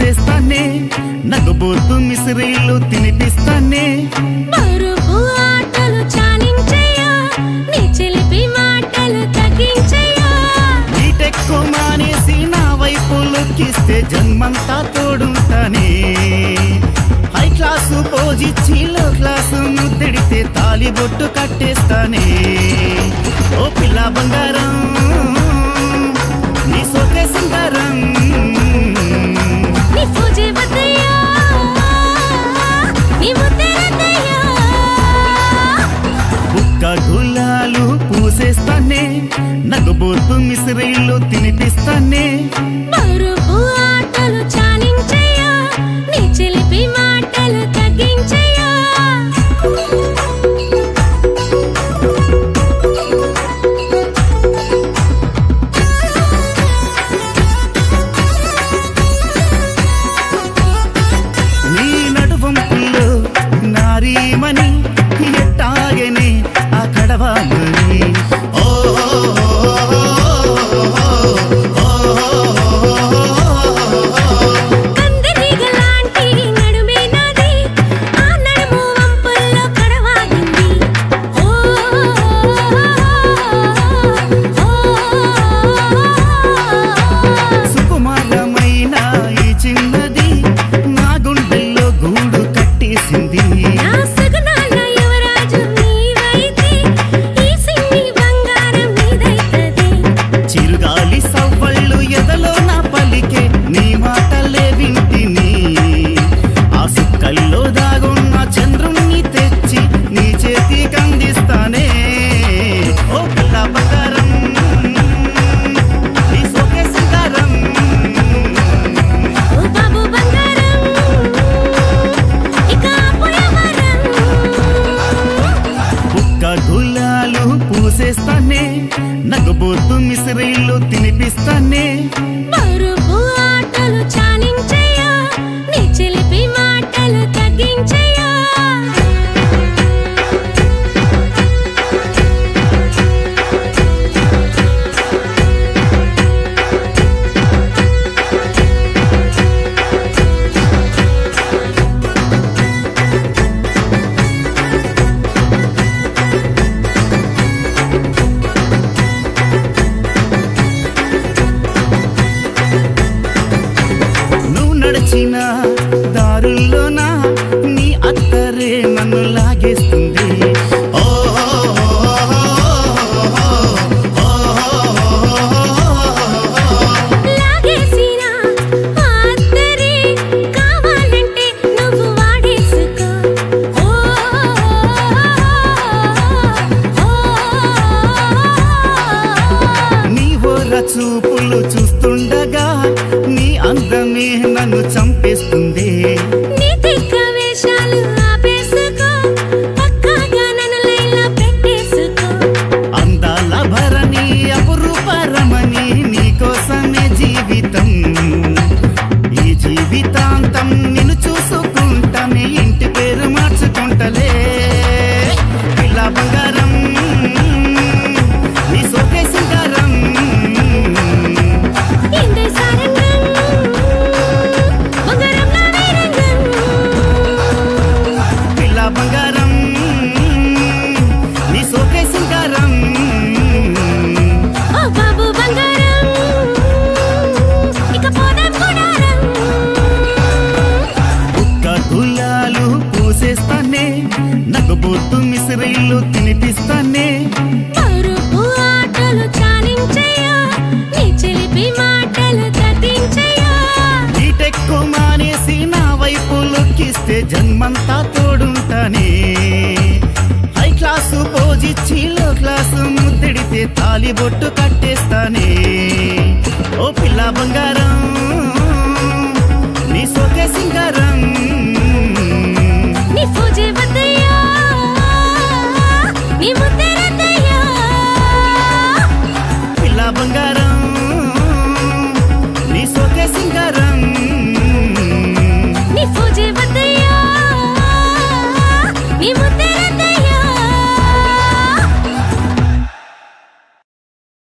పూసేస్తానే నగబోతు మిసిరీలు తినిపిస్తానే బరువు ఆటలు చాలించయ్యా నీ చిలిపి మాటలు తగ్గించయ్యా బీటెక్కు మానేసి నా వైపు లుక్కిస్తే జన్మంతా తోడుంటానే హై క్లాసు పోజిచ్చి లో క్లాసు ముద్దడితే తాలి బొట్టు కట్టేస్తానే ఓ పిల్ల బంగారం నీ సోకే సింగారం నీ పూజే వద్దయ్యా నీ ముద్దెరద్దయ్యా బుక్క గులాలు పూసేస్తానే నగబోతు మిసిరీలు తినిపిస్తానే బరువు ఆటలు చాలించయ్యా నీ చిలిపి మాటలు తగ్గించయ్యా నీ నడువంపుల్లో నారీమణి ఎట్టాగని ఆ కడవామని ఓ కందిరీగలాంటి నడుమే నాది ఆ నడుము వంపుల్లో కడవాగింది ఓ సుకుమారమైన ఈ చిన్నది నా గుండెల్లో గూడు కట్టేసింది నా సగనాల యువరాజు నీవైతే ఈ సిన్ని బంగారం నీదైతది చిరుగాలి సవ్వళ్ళు ఎదలో నా పలికే నీ మాటలే వింటిని ఆ సుక్కల్లో దాగున్న చంద్రుణ్ణి తెచ్చి నీ చేతి కందిస్తానే ఓ పిల్ల బంగారం నీ సోకే సింగారం ఓ బాబు బంగారం ఇక పోయవరం బుక్క గులాలు పూసేస్తానే నగబోతు మిసిరీలు తినిపిస్తానే బరువు ఆటలు చాలించయ్యా నీ చిలిపి మాటలు తగ్గించయ్యా నువ్వు నడిచిన దారుల్లోన నీ అత్తరే నన్ను లాగేస్తుంది ఓ లాగేసిన ఆ అత్తరే కావాలంటే నువ్వు వాడేసుకో ఓ నీ ఓర చూపులు చూస్తుండగా నీ అందమే నన్ను చంపేస్తుంది నీ తిక్క వేషాలు ఆపేసుకో పక్కాగా నన్ను లైన్లో పెట్టేసుకో అందాల భరణి అపురూప రమణి నీకోసమే జీవితం ఈ జీవితాంతం నిన్ను చూసుకుంటానే ఇంటి పేరు మార్చుకుంటలే పిల్ల బంగారం నీ సోకే సింగారం ఇందే సారంగం బంగారం నా వీరంగం పిల్ల బంగారం నీ సోకే సింగారం ఓ బాబు బంగారం ఇక పోదాం గుడారం ఒక్క గులాలు పూసేస్తానే నగబోతు మిసిరీలు తినిపిస్తానే పరుపు ఆటలు చాలించయ్యా నీ చిలిపి మాటలు తగ్గించయ్యా బీటెక్కు మానేసి నా వైపు లొక్కిస్తే జన్మంతా తోడుంటానే హై క్లాసు పోజిచ్చి లో క్లాసు ముద్దడితే తాలి బొట్టు కట్టేస్తానే ఓ పిల్ల బంగారం